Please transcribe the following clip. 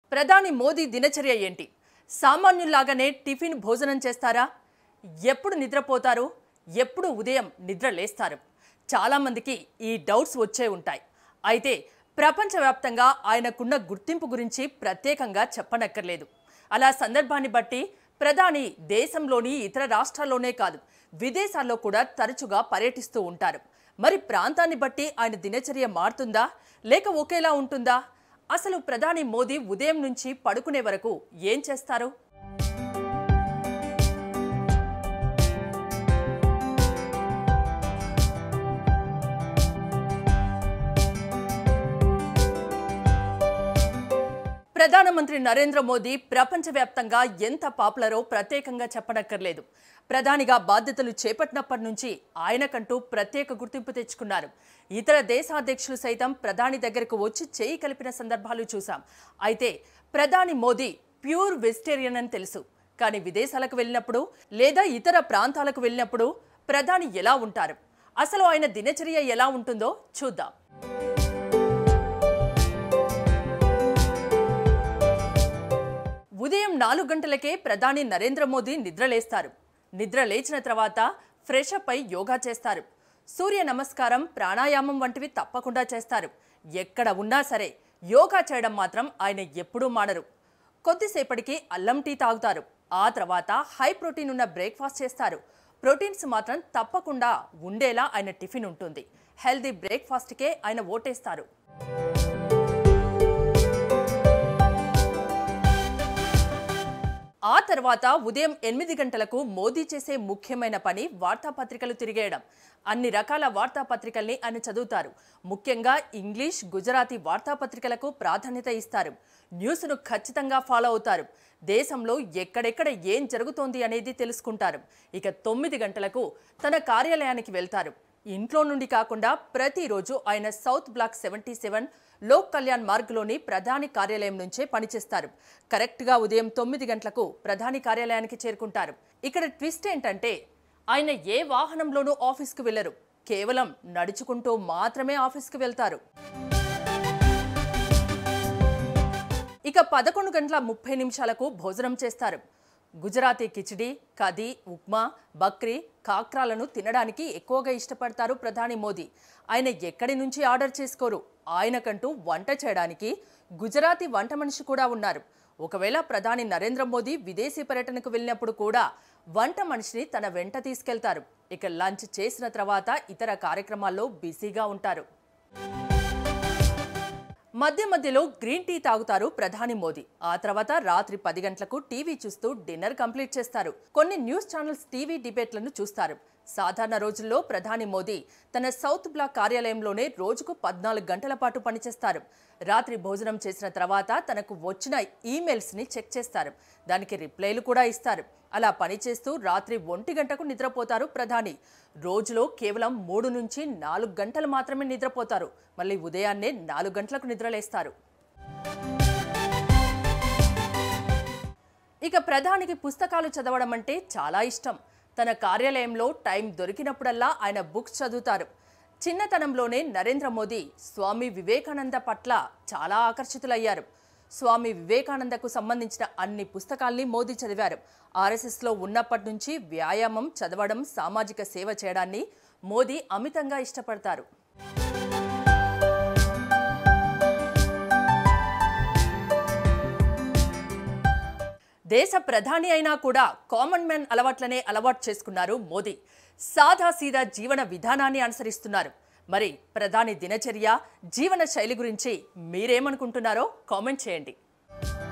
ప్రధాని మోదీ దినచర్య ఏంటి సామాన్యుల్లాగానే టిఫిన్ భోజనం చేస్తారా ఎప్పుడు నిద్రపోతారు ఎప్పుడు ఉదయం నిద్ర లేస్తారు చాలామందికి ఈ డౌట్స్ వచ్చే ఉంటాయి అయితే ప్రపంచవ్యాప్తంగా ఆయనకున్న గుర్తింపు గురించి ప్రత్యేకంగా చెప్పనక్కర్లేదు అలా సందర్భాన్ని బట్టి ప్రధాని దేశంలోని ఇతర రాష్ట్రాల్లోనే కాదు విదేశాల్లో కూడా తరచుగా పర్యటిస్తూ ఉంటారు మరి ప్రాంతాన్ని బట్టి ఆయన దినచర్య మారుతుందా లేక ఒకేలా ఉంటుందా అసలు ప్రధాని మోదీ ఉదయం నుంచి పడుకునే వరకు ఏం చేస్తారు ప్రధానమంత్రి నరేంద్ర మోదీ ప్రపంచవ్యాప్తంగా ఎంత పాపులరో ప్రత్యేకంగా చెప్పనక్కర్లేదు ప్రధానిగా బాధ్యతలు చేపట్టినప్పటి నుంచి ఆయనకంటూ ప్రత్యేక గుర్తింపు తెచ్చుకున్నారు ఇతర దేశాధ్యక్షులు సైతం ప్రధాని దగ్గరకు వచ్చి చేయి కలిపిన సందర్భాలు చూశాం అయితే ప్రధాని మోదీ ప్యూర్ వెజిటేరియన్ అని తెలుసు కానీ విదేశాలకు వెళ్ళినప్పుడు లేదా ఇతర ప్రాంతాలకు వెళ్ళినప్పుడు ప్రధాని ఎలా ఉంటారు అసలు ఆయన దినచర్య ఎలా ఉంటుందో చూద్దాం ఉదయం నాలుగు గంటలకే ప్రధాని నరేంద్ర మోదీ నిద్రలేస్తారు నిద్ర లేచిన తర్వాత ఫ్రెష్ అప్ అయి యోగా చేస్తారు సూర్య నమస్కారం ప్రాణాయామం వంటివి తప్పకుండా చేస్తారు ఎక్కడ ఉన్నా సరే యోగా చేయడం మాత్రం ఆయన ఎప్పుడూ మానరు కొద్దిసేపటికి అల్లం టీ తాగుతారు ఆ తర్వాత హై ప్రోటీన్ ఉన్న బ్రేక్ఫాస్ట్ చేస్తారు ప్రోటీన్స్ మాత్రం తప్పకుండా ఉండేలా ఆయన టిఫిన్ ఉంటుంది హెల్దీ బ్రేక్ఫాస్ట్కే ఆయన ఓటేస్తారు ఆ తర్వాత ఉదయం ఎనిమిది గంటలకు మోదీ చేసే ముఖ్యమైన పని వార్తాపత్రికలు తిరిగేయడం అన్ని రకాల వార్తాపత్రికల్ని ఆయన చదువుతారు ముఖ్యంగా ఇంగ్లీష్ గుజరాతీ వార్తాపత్రికలకు ప్రాధాన్యత ఇస్తారు న్యూస్ను ఖచ్చితంగా ఫాలో అవుతారు దేశంలో ఎక్కడెక్కడ ఏం జరుగుతోంది అనేది తెలుసుకుంటారు ఇక తొమ్మిది గంటలకు తన కార్యాలయానికి వెళ్తారు ఇంట్లో నుండి కాకుండా ప్రతిరోజు ఆయన south block seventy seven Lok Kalyan మార్గ్లోని ప్రధాని కార్యాలయం నుంచే పనిచేస్తారు కరెక్ట్గా ఉదయం తొమ్మిది గంటలకు ప్రధాని కార్యాలయానికి చేరుకుంటారు ఇక్కడ ట్విస్ట్ ఏంటంటే ఆయన ఏ వాహనంలోనూ ఆఫీస్కు వెళ్లరు కేవలం నడుచుకుంటూ మాత్రమే ఆఫీస్కి వెళ్తారు ఇక పదకొండు గంటల ముప్పై నిమిషాలకు భోజనం చేస్తారు గుజరాతీ కిచిడి కది ఉప్మా బక్రీ కాక్రాలను తినడానికి ఎక్కువగా ఇష్టపడతారు ప్రధాని మోదీ ఆయన ఎక్కడి నుంచి ఆర్డర్ చేసుకోరు ఆయనకంటూ వంట చేయడానికి గుజరాతీ వంట మనిషి కూడా ఉన్నారు ఒకవేళ ప్రధాని నరేంద్ర మోదీ విదేశీ పర్యటనకు వెళ్ళినప్పుడు కూడా వంట మనిషిని తన వెంట తీసుకెళ్తారు ఇక లంచ్ చేసిన తర్వాత ఇతర కార్యక్రమాల్లో బిజీగా ఉంటారు మధ్య మధ్యలో గ్రీన్ టీ తాగుతారు ప్రధాని మోదీ ఆ తర్వాత రాత్రి పది గంటలకు టీవీ చూస్తూ డిన్నర్ కంప్లీట్ చేస్తారు కొన్ని న్యూస్ ఛానల్స్ టీవీ డిబేట్లను చూస్తారు సాధారణ రోజుల్లో ప్రధాని మోదీ తన సౌత్ బ్లాక్ కార్యాలయంలోనే రోజుకు పద్నాలుగు గంటల పాటు పనిచేస్తారు రాత్రి భోజనం చేసిన తర్వాత తనకు వచ్చిన ఈమెయిల్స్ని చెక్ చేస్తారు దానికి రిప్లైలు కూడా ఇస్తారు అలా పనిచేస్తూ రాత్రి ఒంటి గంటకు నిద్రపోతారు ప్రధాని రోజులో కేవలం మూడు నుంచి నాలుగు గంటలు మాత్రమే నిద్రపోతారు మళ్ళీ ఉదయాన్నే నాలుగు గంటలకు నిద్రలేస్తారు ఇక ప్రధానికి పుస్తకాలు చదవడం అంటే చాలా ఇష్టం తన కార్యాలయంలో టైం దొరికినప్పుడల్లా ఆయన బుక్స్ చదువుతారు చిన్నతనంలోనే నరేంద్ర మోదీ స్వామి వివేకానంద పట్ల చాలా ఆకర్షితులయ్యారు స్వామి వివేకానందకు సంబంధించిన అన్ని పుస్తకాల్ని మోదీ చదివారు ఆర్ఎస్ఎస్లో ఉన్నప్పటి నుంచి వ్యాయామం చదవడం సామాజిక సేవ చేయడాన్ని మోదీ అమితంగా ఇష్టపడతారు దేశ ప్రధాని అయినా కూడా కామన్ మ్యాన్ అలవాట్లనే అలవాటు చేసుకున్నారు మోదీ సాదా సీదా జీవన విధానాన్ని అనుసరిస్తున్నారు మరి ప్రధాని దినచర్య జీవన శైలి గురించి మీరేమనుకుంటున్నారో కామెంట్ చేయండి